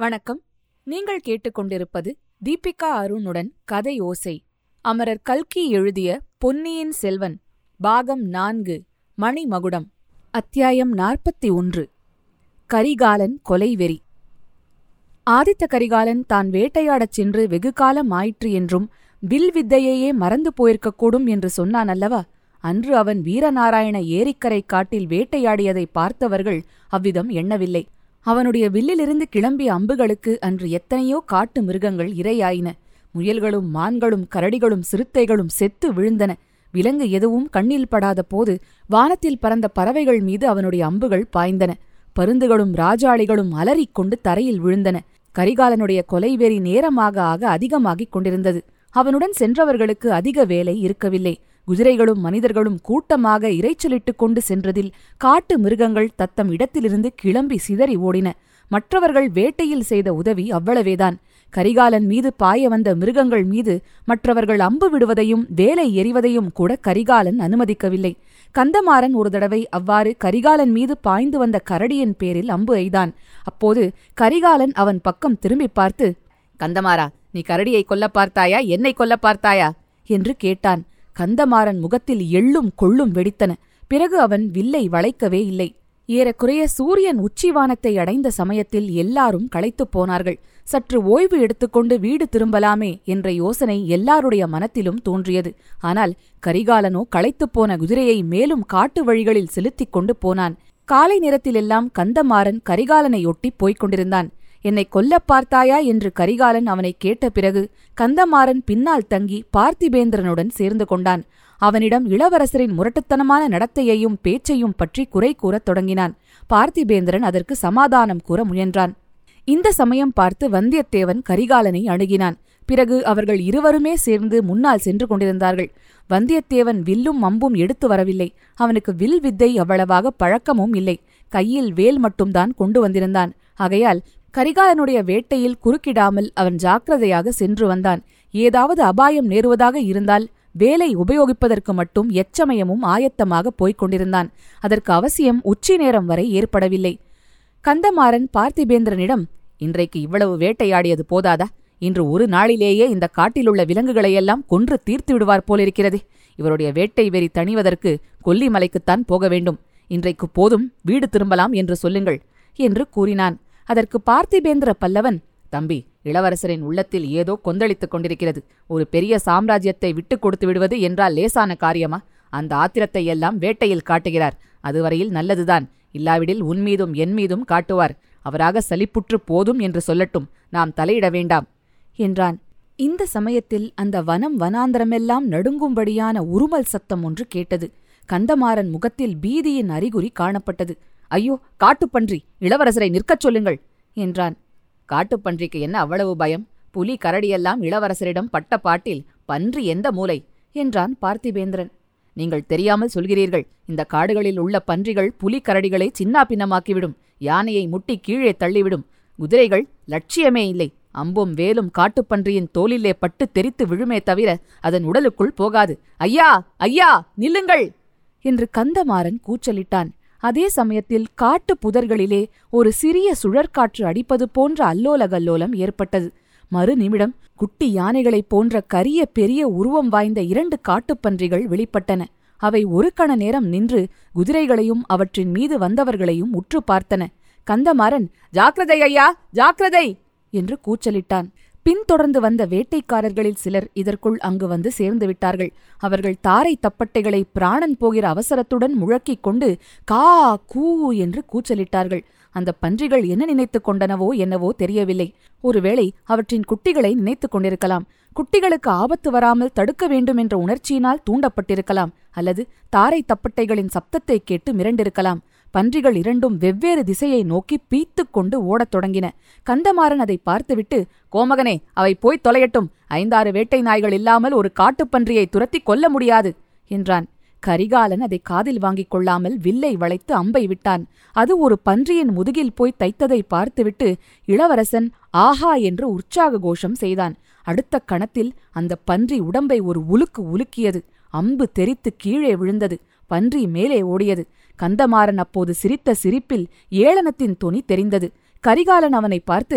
வணக்கம் நீங்கள் கேட்டுக்கொண்டிருப்பது தீபிகா அருணுடன் கதை ஓசை அமரர் கல்கி எழுதிய பொன்னியின் செல்வன் பாகம் நான்கு மணிமகுடம் அத்தியாயம் நாற்பத்தி ஒன்று கரிகாலன் கொலைவெறி ஆதித்த கரிகாலன் தான் வேட்டையாடச் சென்று வெகு காலம் ஆயிற்று என்றும் வில் வித்தையையே மறந்து போயிருக்கக்கூடும் என்று சொன்னான் அல்லவா அன்று அவன் வீரநாராயண ஏரிக்கரை காட்டில் வேட்டையாடியதை பார்த்தவர்கள் அவ்விதம் எண்ணவில்லை அவனுடைய வில்லிலிருந்து கிளம்பிய அம்புகளுக்கு அன்று எத்தனையோ காட்டு மிருகங்கள் இரையாயின முயல்களும் மான்களும் கரடிகளும் சிறுத்தைகளும் செத்து விழுந்தன விலங்கு எதுவும் கண்ணில் படாத போது வானத்தில் பறந்த பறவைகள் மீது அவனுடைய அம்புகள் பாய்ந்தன பருந்துகளும் ராஜாளிகளும் அலறிக் கொண்டு தரையில் விழுந்தன கரிகாலனுடைய கொலைவெறி நேரமாக ஆக அதிகமாகிக் கொண்டிருந்தது அவனுடன் சென்றவர்களுக்கு அதிக வேலை இருக்கவில்லை குதிரைகளும் மனிதர்களும் கூட்டமாக இரைச்சலிட்டுக் கொண்டு சென்றதில் காட்டு மிருகங்கள் தத்தம் இடத்திலிருந்து கிளம்பி சிதறி ஓடின மற்றவர்கள் வேட்டையில் செய்த உதவி அவ்வளவேதான் கரிகாலன் மீது பாய வந்த மிருகங்கள் மீது மற்றவர்கள் அம்பு விடுவதையும் வேலை எறிவதையும் கூட கரிகாலன் அனுமதிக்கவில்லை கந்தமாறன் ஒரு தடவை அவ்வாறு கரிகாலன் மீது பாய்ந்து வந்த கரடியின் பேரில் அம்பு எய்தான் அப்போது கரிகாலன் அவன் பக்கம் திரும்பி பார்த்து கந்தமாறா நீ கரடியை கொல்ல பார்த்தாயா என்னை கொல்ல பார்த்தாயா என்று கேட்டான் கந்தமாறன் முகத்தில் எள்ளும் கொள்ளும் வெடித்தன பிறகு அவன் வில்லை வளைக்கவே இல்லை ஏறக்குறைய சூரியன் உச்சிவானத்தை அடைந்த சமயத்தில் எல்லாரும் களைத்துப் போனார்கள் சற்று ஓய்வு எடுத்துக்கொண்டு வீடு திரும்பலாமே என்ற யோசனை எல்லாருடைய மனத்திலும் தோன்றியது ஆனால் கரிகாலனோ களைத்துப் போன குதிரையை மேலும் காட்டு வழிகளில் செலுத்திக் கொண்டு போனான் காலை நேரத்திலெல்லாம் கந்தமாறன் கரிகாலனையொட்டி போய்க் கொண்டிருந்தான் என்னை கொல்லப் பார்த்தாயா என்று கரிகாலன் அவனை கேட்ட பிறகு கந்தமாறன் பின்னால் தங்கி பார்த்திபேந்திரனுடன் சேர்ந்து கொண்டான் அவனிடம் இளவரசரின் முரட்டுத்தனமான நடத்தையையும் பேச்சையும் பற்றி குறை கூறத் தொடங்கினான் பார்த்திபேந்திரன் அதற்கு சமாதானம் கூற முயன்றான் இந்த சமயம் பார்த்து வந்தியத்தேவன் கரிகாலனை அணுகினான் பிறகு அவர்கள் இருவருமே சேர்ந்து முன்னால் சென்று கொண்டிருந்தார்கள் வந்தியத்தேவன் வில்லும் அம்பும் எடுத்து வரவில்லை அவனுக்கு வில் வித்தை அவ்வளவாக பழக்கமும் இல்லை கையில் வேல் மட்டும்தான் கொண்டு வந்திருந்தான் ஆகையால் கரிகாலனுடைய வேட்டையில் குறுக்கிடாமல் அவன் ஜாக்கிரதையாக சென்று வந்தான் ஏதாவது அபாயம் நேருவதாக இருந்தால் வேலை உபயோகிப்பதற்கு மட்டும் எச்சமயமும் ஆயத்தமாக போய்க் கொண்டிருந்தான் அதற்கு அவசியம் உச்சி நேரம் வரை ஏற்படவில்லை கந்தமாறன் பார்த்திபேந்திரனிடம் இன்றைக்கு இவ்வளவு வேட்டையாடியது போதாதா இன்று ஒரு நாளிலேயே இந்த காட்டிலுள்ள விலங்குகளையெல்லாம் கொன்று தீர்த்து விடுவார் போலிருக்கிறது இவருடைய வேட்டை வெறி தணிவதற்கு கொல்லிமலைக்குத்தான் போக வேண்டும் இன்றைக்கு போதும் வீடு திரும்பலாம் என்று சொல்லுங்கள் என்று கூறினான் அதற்கு பார்த்திபேந்திர பல்லவன் தம்பி இளவரசரின் உள்ளத்தில் ஏதோ கொந்தளித்துக் கொண்டிருக்கிறது ஒரு பெரிய சாம்ராஜ்யத்தை விட்டுக் கொடுத்து விடுவது என்றால் லேசான காரியமா அந்த ஆத்திரத்தை எல்லாம் வேட்டையில் காட்டுகிறார் அதுவரையில் நல்லதுதான் இல்லாவிடில் உன்மீதும் என் மீதும் காட்டுவார் அவராக சலிப்புற்று போதும் என்று சொல்லட்டும் நாம் தலையிட வேண்டாம் என்றான் இந்த சமயத்தில் அந்த வனம் வனாந்தரமெல்லாம் நடுங்கும்படியான உருமல் சத்தம் ஒன்று கேட்டது கந்தமாறன் முகத்தில் பீதியின் அறிகுறி காணப்பட்டது ஐயோ காட்டுப்பன்றி இளவரசரை நிற்கச் சொல்லுங்கள் என்றான் காட்டுப்பன்றிக்கு என்ன அவ்வளவு பயம் புலி கரடியெல்லாம் இளவரசரிடம் பட்ட பாட்டில் பன்றி எந்த மூலை என்றான் பார்த்திபேந்திரன் நீங்கள் தெரியாமல் சொல்கிறீர்கள் இந்த காடுகளில் உள்ள பன்றிகள் புலி கரடிகளை சின்னா பின்னமாக்கிவிடும் யானையை முட்டி கீழே தள்ளிவிடும் குதிரைகள் லட்சியமே இல்லை அம்பும் வேலும் காட்டுப்பன்றியின் தோலிலே பட்டு தெரித்து விழுமே தவிர அதன் உடலுக்குள் போகாது ஐயா ஐயா நில்லுங்கள் என்று கந்தமாறன் கூச்சலிட்டான் அதே சமயத்தில் காட்டு புதர்களிலே ஒரு சிறிய சுழற்காற்று அடிப்பது போன்ற அல்லோலகல்லோலம் ஏற்பட்டது மறு நிமிடம் குட்டி யானைகளைப் போன்ற கரிய பெரிய உருவம் வாய்ந்த இரண்டு காட்டுப்பன்றிகள் வெளிப்பட்டன அவை ஒரு கண நேரம் நின்று குதிரைகளையும் அவற்றின் மீது வந்தவர்களையும் உற்று பார்த்தன கந்தமாறன் ஜாக்கிரதை ஐயா ஜாக்கிரதை என்று கூச்சலிட்டான் பின்தொடர்ந்து வந்த வேட்டைக்காரர்களில் சிலர் இதற்குள் அங்கு வந்து சேர்ந்து விட்டார்கள் அவர்கள் தாரை தப்பட்டைகளை பிராணன் போகிற அவசரத்துடன் முழக்கிக் கொண்டு கா கூ என்று கூச்சலிட்டார்கள் அந்த பன்றிகள் என்ன நினைத்துக் கொண்டனவோ என்னவோ தெரியவில்லை ஒருவேளை அவற்றின் குட்டிகளை நினைத்துக் கொண்டிருக்கலாம் குட்டிகளுக்கு ஆபத்து வராமல் தடுக்க வேண்டும் என்ற உணர்ச்சியினால் தூண்டப்பட்டிருக்கலாம் அல்லது தாரை தப்பட்டைகளின் சப்தத்தை கேட்டு மிரண்டிருக்கலாம் பன்றிகள் இரண்டும் வெவ்வேறு திசையை நோக்கி பீத்துக் கொண்டு ஓடத் தொடங்கின கந்தமாறன் அதை பார்த்துவிட்டு கோமகனே அவை போய்த் தொலையட்டும் ஐந்தாறு வேட்டை நாய்கள் இல்லாமல் ஒரு காட்டுப்பன்றியை துரத்தி கொல்ல முடியாது என்றான் கரிகாலன் அதை காதில் வாங்கிக் கொள்ளாமல் வில்லை வளைத்து அம்பை விட்டான் அது ஒரு பன்றியின் முதுகில் போய் தைத்ததை பார்த்துவிட்டு இளவரசன் ஆஹா என்று உற்சாக கோஷம் செய்தான் அடுத்த கணத்தில் அந்த பன்றி உடம்பை ஒரு உலுக்கு உலுக்கியது அம்பு தெரித்து கீழே விழுந்தது பன்றி மேலே ஓடியது கந்தமாறன் அப்போது சிரித்த சிரிப்பில் ஏளனத்தின் தொனி தெரிந்தது கரிகாலன் அவனை பார்த்து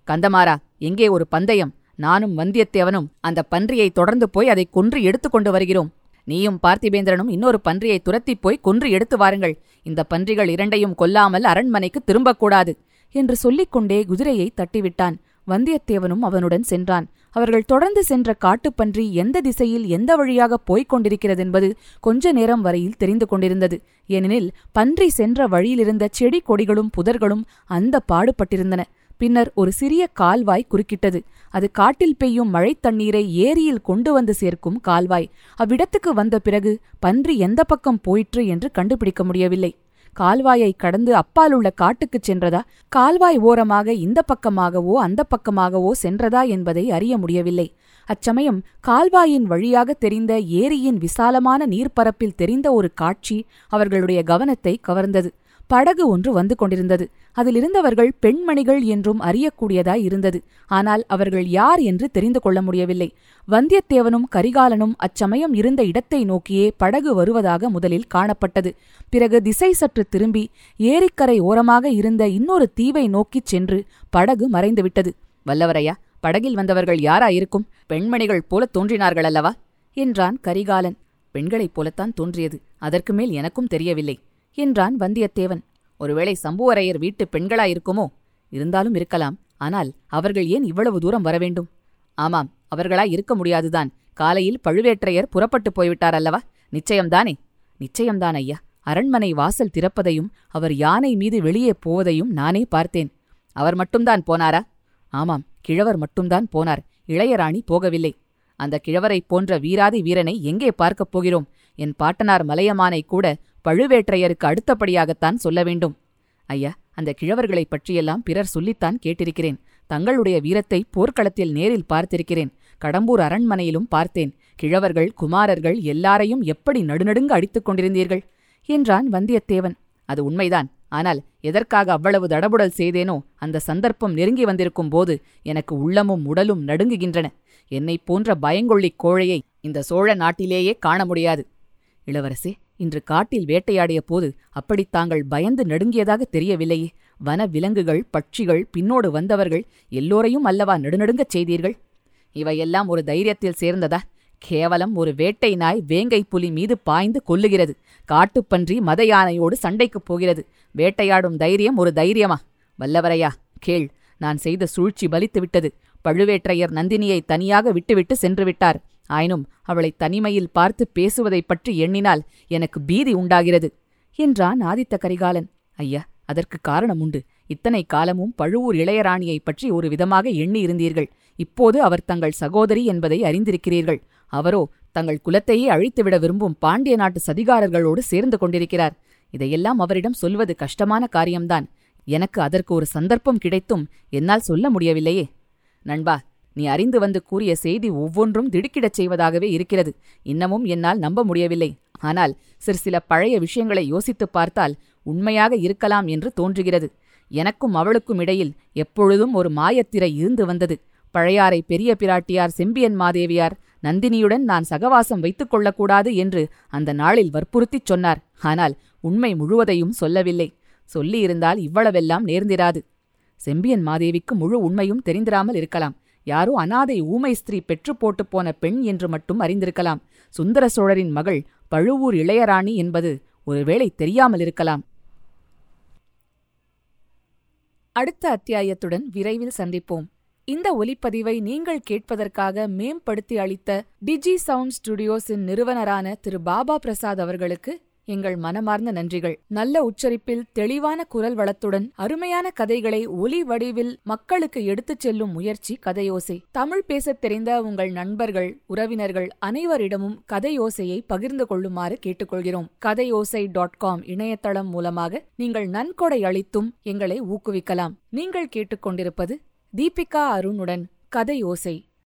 கந்தமாரா எங்கே ஒரு பந்தயம் நானும் வந்தியத்தேவனும் அந்த பன்றியை தொடர்ந்து போய் அதை கொன்று எடுத்துக்கொண்டு வருகிறோம் நீயும் பார்த்திபேந்திரனும் இன்னொரு பன்றியை துரத்திப் போய் கொன்று எடுத்து வாருங்கள் இந்த பன்றிகள் இரண்டையும் கொல்லாமல் அரண்மனைக்கு திரும்பக்கூடாது என்று சொல்லிக்கொண்டே குதிரையை தட்டிவிட்டான் வந்தியத்தேவனும் அவனுடன் சென்றான் அவர்கள் தொடர்ந்து சென்ற காட்டுப்பன்றி எந்த திசையில் எந்த வழியாக போய்க் கொண்டிருக்கிறதென்பது கொஞ்ச நேரம் வரையில் தெரிந்து கொண்டிருந்தது ஏனெனில் பன்றி சென்ற வழியிலிருந்த செடி கொடிகளும் புதர்களும் அந்த பாடுபட்டிருந்தன பின்னர் ஒரு சிறிய கால்வாய் குறுக்கிட்டது அது காட்டில் பெய்யும் மழைத் தண்ணீரை ஏரியில் கொண்டு வந்து சேர்க்கும் கால்வாய் அவ்விடத்துக்கு வந்த பிறகு பன்றி எந்த பக்கம் போயிற்று என்று கண்டுபிடிக்க முடியவில்லை கால்வாயை கடந்து அப்பாலுள்ள காட்டுக்குச் சென்றதா கால்வாய் ஓரமாக இந்த பக்கமாகவோ அந்த பக்கமாகவோ சென்றதா என்பதை அறிய முடியவில்லை அச்சமயம் கால்வாயின் வழியாக தெரிந்த ஏரியின் விசாலமான நீர்ப்பரப்பில் தெரிந்த ஒரு காட்சி அவர்களுடைய கவனத்தை கவர்ந்தது படகு ஒன்று வந்து கொண்டிருந்தது அதிலிருந்தவர்கள் பெண்மணிகள் என்றும் அறியக்கூடியதாய் இருந்தது ஆனால் அவர்கள் யார் என்று தெரிந்து கொள்ள முடியவில்லை வந்தியத்தேவனும் கரிகாலனும் அச்சமயம் இருந்த இடத்தை நோக்கியே படகு வருவதாக முதலில் காணப்பட்டது பிறகு திசை சற்று திரும்பி ஏரிக்கரை ஓரமாக இருந்த இன்னொரு தீவை நோக்கிச் சென்று படகு மறைந்துவிட்டது வல்லவரையா படகில் வந்தவர்கள் யாரா இருக்கும் பெண்மணிகள் போல தோன்றினார்கள் அல்லவா என்றான் கரிகாலன் பெண்களைப் போலத்தான் தோன்றியது அதற்கு மேல் எனக்கும் தெரியவில்லை என்றான் வந்தியத்தேவன் ஒருவேளை சம்புவரையர் வீட்டு பெண்களாயிருக்குமோ இருந்தாலும் இருக்கலாம் ஆனால் அவர்கள் ஏன் இவ்வளவு தூரம் வரவேண்டும் ஆமாம் அவர்களாய் இருக்க முடியாதுதான் காலையில் பழுவேற்றையர் புறப்பட்டு போய்விட்டார் அல்லவா நிச்சயம்தானே நிச்சயம்தான் ஐயா அரண்மனை வாசல் திறப்பதையும் அவர் யானை மீது வெளியே போவதையும் நானே பார்த்தேன் அவர் மட்டும்தான் போனாரா ஆமாம் கிழவர் மட்டும்தான் போனார் இளையராணி போகவில்லை அந்த கிழவரைப் போன்ற வீராதி வீரனை எங்கே பார்க்கப் போகிறோம் என் பாட்டனார் மலையமானை கூட பழுவேற்றையருக்கு அடுத்தபடியாகத்தான் சொல்ல வேண்டும் ஐயா அந்த கிழவர்களைப் பற்றியெல்லாம் பிறர் சொல்லித்தான் கேட்டிருக்கிறேன் தங்களுடைய வீரத்தை போர்க்களத்தில் நேரில் பார்த்திருக்கிறேன் கடம்பூர் அரண்மனையிலும் பார்த்தேன் கிழவர்கள் குமாரர்கள் எல்லாரையும் எப்படி நடுநடுங்க அடித்துக் கொண்டிருந்தீர்கள் என்றான் வந்தியத்தேவன் அது உண்மைதான் ஆனால் எதற்காக அவ்வளவு தடபுடல் செய்தேனோ அந்த சந்தர்ப்பம் நெருங்கி வந்திருக்கும் போது எனக்கு உள்ளமும் உடலும் நடுங்குகின்றன என்னைப் போன்ற பயங்கொள்ளிக் கோழையை இந்த சோழ நாட்டிலேயே காண முடியாது இளவரசே இன்று காட்டில் வேட்டையாடிய போது அப்படித் தாங்கள் பயந்து நடுங்கியதாக தெரியவில்லையே வன விலங்குகள் பட்சிகள் பின்னோடு வந்தவர்கள் எல்லோரையும் அல்லவா நடுநடுங்கச் செய்தீர்கள் இவையெல்லாம் ஒரு தைரியத்தில் சேர்ந்ததா கேவலம் ஒரு வேட்டை நாய் வேங்கை புலி மீது பாய்ந்து கொல்லுகிறது காட்டுப்பன்றி மத யானையோடு சண்டைக்குப் போகிறது வேட்டையாடும் தைரியம் ஒரு தைரியமா வல்லவரையா கேள் நான் செய்த சூழ்ச்சி பலித்துவிட்டது பழுவேற்றையர் நந்தினியை தனியாக விட்டுவிட்டு சென்று விட்டார் ஆயினும் அவளை தனிமையில் பார்த்து பேசுவதைப் பற்றி எண்ணினால் எனக்கு பீதி உண்டாகிறது என்றான் ஆதித்த கரிகாலன் ஐயா அதற்கு காரணம் உண்டு இத்தனை காலமும் பழுவூர் இளையராணியைப் பற்றி ஒரு விதமாக எண்ணியிருந்தீர்கள் இப்போது அவர் தங்கள் சகோதரி என்பதை அறிந்திருக்கிறீர்கள் அவரோ தங்கள் குலத்தையே அழித்துவிட விரும்பும் பாண்டிய நாட்டு சதிகாரர்களோடு சேர்ந்து கொண்டிருக்கிறார் இதையெல்லாம் அவரிடம் சொல்வது கஷ்டமான காரியம்தான் எனக்கு அதற்கு ஒரு சந்தர்ப்பம் கிடைத்தும் என்னால் சொல்ல முடியவில்லையே நண்பா நீ அறிந்து வந்து கூறிய செய்தி ஒவ்வொன்றும் திடுக்கிடச் செய்வதாகவே இருக்கிறது இன்னமும் என்னால் நம்ப முடியவில்லை ஆனால் சிறு சில பழைய விஷயங்களை யோசித்துப் பார்த்தால் உண்மையாக இருக்கலாம் என்று தோன்றுகிறது எனக்கும் அவளுக்கும் இடையில் எப்பொழுதும் ஒரு மாயத்திரை இருந்து வந்தது பழையாறை பெரிய பிராட்டியார் செம்பியன் மாதேவியார் நந்தினியுடன் நான் சகவாசம் வைத்துக் கொள்ளக்கூடாது என்று அந்த நாளில் வற்புறுத்திச் சொன்னார் ஆனால் உண்மை முழுவதையும் சொல்லவில்லை சொல்லியிருந்தால் இவ்வளவெல்லாம் நேர்ந்திராது செம்பியன் மாதேவிக்கு முழு உண்மையும் தெரிந்திராமல் இருக்கலாம் யாரோ அனாதை ஊமை ஸ்திரீ பெற்று போட்டு போன பெண் என்று மட்டும் அறிந்திருக்கலாம் சுந்தர சோழரின் மகள் பழுவூர் இளையராணி என்பது ஒருவேளை தெரியாமல் இருக்கலாம் அடுத்த அத்தியாயத்துடன் விரைவில் சந்திப்போம் இந்த ஒலிப்பதிவை நீங்கள் கேட்பதற்காக மேம்படுத்தி அளித்த டிஜி சவுண்ட் ஸ்டுடியோஸின் நிறுவனரான திரு பாபா பிரசாத் அவர்களுக்கு எங்கள் மனமார்ந்த நன்றிகள் நல்ல உச்சரிப்பில் தெளிவான குரல் வளத்துடன் அருமையான கதைகளை ஒலி வடிவில் மக்களுக்கு எடுத்துச் செல்லும் முயற்சி கதையோசை தமிழ் பேசத் தெரிந்த உங்கள் நண்பர்கள் உறவினர்கள் அனைவரிடமும் கதையோசையை பகிர்ந்து கொள்ளுமாறு கேட்டுக்கொள்கிறோம் கதையோசை டாட் காம் இணையதளம் மூலமாக நீங்கள் நன்கொடை அளித்தும் எங்களை ஊக்குவிக்கலாம் நீங்கள் கேட்டுக்கொண்டிருப்பது தீபிகா அருணுடன் கதையோசை